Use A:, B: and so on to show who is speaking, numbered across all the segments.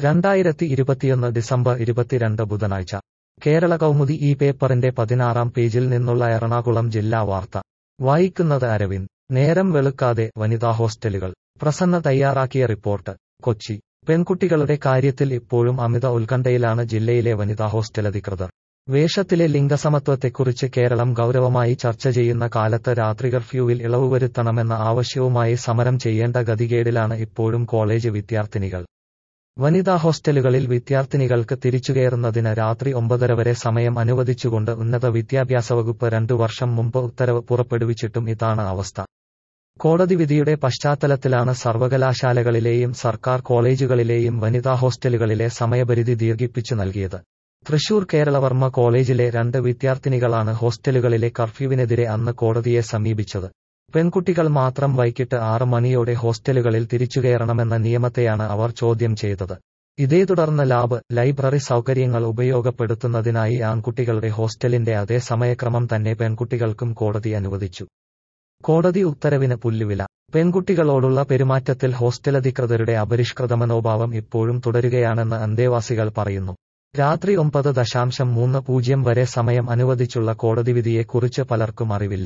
A: രണ്ടായിരത്തി ഇരുപത്തിയൊന്ന് ഡിസംബർ ഇരുപത്തിരണ്ട് ബുധനാഴ്ച കേരള കൗമുദി ഈ പേപ്പറിന്റെ പതിനാറാം പേജിൽ നിന്നുള്ള എറണാകുളം ജില്ലാ വാർത്ത വായിക്കുന്നത് അരവിന്ദ് നേരം വെളുക്കാതെ വനിതാ ഹോസ്റ്റലുകൾ പ്രസന്ന തയ്യാറാക്കിയ റിപ്പോർട്ട് കൊച്ചി പെൺകുട്ടികളുടെ കാര്യത്തിൽ ഇപ്പോഴും അമിത ഉത്കണ്ഠയിലാണ് ജില്ലയിലെ വനിതാ ഹോസ്റ്റൽ അധികൃതർ വേഷത്തിലെ ലിംഗസമത്വത്തെക്കുറിച്ച് കേരളം ഗൗരവമായി ചർച്ച ചെയ്യുന്ന കാലത്ത് രാത്രി കർഫ്യൂവിൽ ഇളവ് വരുത്തണമെന്ന ആവശ്യവുമായി സമരം ചെയ്യേണ്ട ഗതികേടിലാണ് ഇപ്പോഴും കോളേജ് വിദ്യാർത്ഥിനികൾ വനിതാ ഹോസ്റ്റലുകളിൽ വിദ്യാർത്ഥിനികൾക്ക് തിരിച്ചുകയറുന്നതിന് രാത്രി ഒമ്പതര വരെ സമയം അനുവദിച്ചുകൊണ്ട് ഉന്നത വിദ്യാഭ്യാസ വകുപ്പ് രണ്ടു വർഷം മുമ്പ് ഉത്തരവ് പുറപ്പെടുവിച്ചിട്ടും ഇതാണ് അവസ്ഥ കോടതി വിധിയുടെ പശ്ചാത്തലത്തിലാണ് സർവകലാശാലകളിലെയും സർക്കാർ കോളേജുകളിലെയും വനിതാ ഹോസ്റ്റലുകളിലെ സമയപരിധി ദീർഘിപ്പിച്ചു നൽകിയത് തൃശൂർ കേരളവർമ്മ കോളേജിലെ രണ്ട് വിദ്യാർത്ഥിനികളാണ് ഹോസ്റ്റലുകളിലെ കർഫ്യൂവിനെതിരെ അന്ന് കോടതിയെ സമീപിച്ചത് പെൺകുട്ടികൾ മാത്രം വൈകിട്ട് ആറ് മണിയോടെ ഹോസ്റ്റലുകളിൽ തിരിച്ചുകയറണമെന്ന നിയമത്തെയാണ് അവർ ചോദ്യം ചെയ്തത് ഇതേ തുടർന്ന് ലാബ് ലൈബ്രറി സൗകര്യങ്ങൾ ഉപയോഗപ്പെടുത്തുന്നതിനായി ആൺകുട്ടികളുടെ ഹോസ്റ്റലിന്റെ അതേ സമയക്രമം തന്നെ പെൺകുട്ടികൾക്കും കോടതി അനുവദിച്ചു കോടതി ഉത്തരവിന് പുല്ലുവില പെൺകുട്ടികളോടുള്ള പെരുമാറ്റത്തിൽ ഹോസ്റ്റലധികൃതരുടെ അപരിഷ്കൃത മനോഭാവം ഇപ്പോഴും തുടരുകയാണെന്ന് അന്തേവാസികൾ പറയുന്നു രാത്രി ഒമ്പത് ദശാംശം മൂന്ന് പൂജ്യം വരെ സമയം അനുവദിച്ചുള്ള കോടതി വിധിയെക്കുറിച്ച് പലർക്കും അറിവില്ല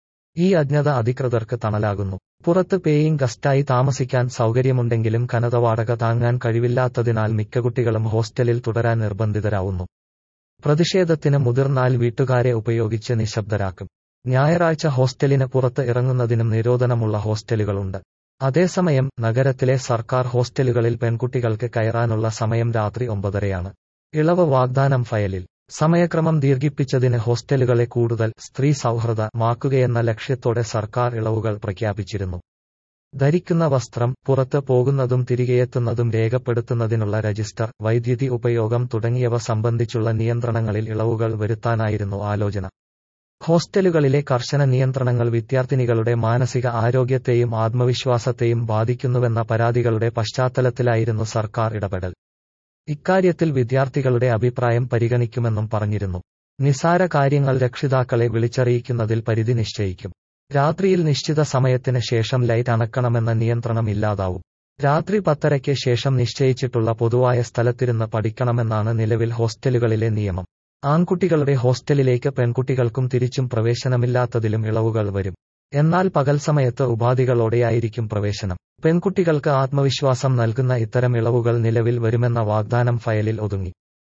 A: ഈ അജ്ഞത അധികൃതർക്ക് തണലാകുന്നു പുറത്ത് പേയിങ് ഗസ്റ്റായി താമസിക്കാൻ സൗകര്യമുണ്ടെങ്കിലും കനത വാടക താങ്ങാൻ കഴിവില്ലാത്തതിനാൽ മിക്ക കുട്ടികളും ഹോസ്റ്റലിൽ തുടരാൻ നിർബന്ധിതരാവുന്നു പ്രതിഷേധത്തിന് മുതിർന്നാൽ വീട്ടുകാരെ ഉപയോഗിച്ച് നിശബ്ദരാക്കും ഞായറാഴ്ച ഹോസ്റ്റലിന് പുറത്ത് ഇറങ്ങുന്നതിനും നിരോധനമുള്ള ഹോസ്റ്റലുകളുണ്ട് അതേസമയം നഗരത്തിലെ സർക്കാർ ഹോസ്റ്റലുകളിൽ പെൺകുട്ടികൾക്ക് കയറാനുള്ള സമയം രാത്രി ഒമ്പതരയാണ് ഇളവ് വാഗ്ദാനം ഫയലിൽ സമയക്രമം ദീർഘിപ്പിച്ചതിന് ഹോസ്റ്റലുകളെ കൂടുതൽ സ്ത്രീ സൗഹൃദമാക്കുകയെന്ന ലക്ഷ്യത്തോടെ സർക്കാർ ഇളവുകൾ പ്രഖ്യാപിച്ചിരുന്നു ധരിക്കുന്ന വസ്ത്രം പുറത്ത് പോകുന്നതും തിരികെയെത്തുന്നതും രേഖപ്പെടുത്തുന്നതിനുള്ള രജിസ്റ്റർ വൈദ്യുതി ഉപയോഗം തുടങ്ങിയവ സംബന്ധിച്ചുള്ള നിയന്ത്രണങ്ങളിൽ ഇളവുകൾ വരുത്താനായിരുന്നു ആലോചന ഹോസ്റ്റലുകളിലെ കർശന നിയന്ത്രണങ്ങൾ വിദ്യാർത്ഥിനികളുടെ മാനസിക ആരോഗ്യത്തെയും ആത്മവിശ്വാസത്തെയും ബാധിക്കുന്നുവെന്ന പരാതികളുടെ പശ്ചാത്തലത്തിലായിരുന്നു സർക്കാർ ഇടപെടൽ ഇക്കാര്യത്തിൽ വിദ്യാർത്ഥികളുടെ അഭിപ്രായം പരിഗണിക്കുമെന്നും പറഞ്ഞിരുന്നു നിസാര കാര്യങ്ങൾ രക്ഷിതാക്കളെ വിളിച്ചറിയിക്കുന്നതിൽ പരിധി നിശ്ചയിക്കും രാത്രിയിൽ നിശ്ചിത സമയത്തിന് ശേഷം ലൈറ്റ് അണക്കണമെന്ന നിയന്ത്രണം ഇല്ലാതാവും രാത്രി പത്തരയ്ക്ക് ശേഷം നിശ്ചയിച്ചിട്ടുള്ള പൊതുവായ സ്ഥലത്തിരുന്ന് പഠിക്കണമെന്നാണ് നിലവിൽ ഹോസ്റ്റലുകളിലെ നിയമം ആൺകുട്ടികളുടെ ഹോസ്റ്റലിലേക്ക് പെൺകുട്ടികൾക്കും തിരിച്ചും പ്രവേശനമില്ലാത്തതിലും ഇളവുകൾ വരും എന്നാൽ പകൽ സമയത്ത് ഉപാധികളോടെയായിരിക്കും പ്രവേശനം പെൺകുട്ടികൾക്ക് ആത്മവിശ്വാസം നൽകുന്ന ഇത്തരം ഇളവുകൾ നിലവിൽ വരുമെന്ന വാഗ്ദാനം ഫയലിൽ ഒതുങ്ങി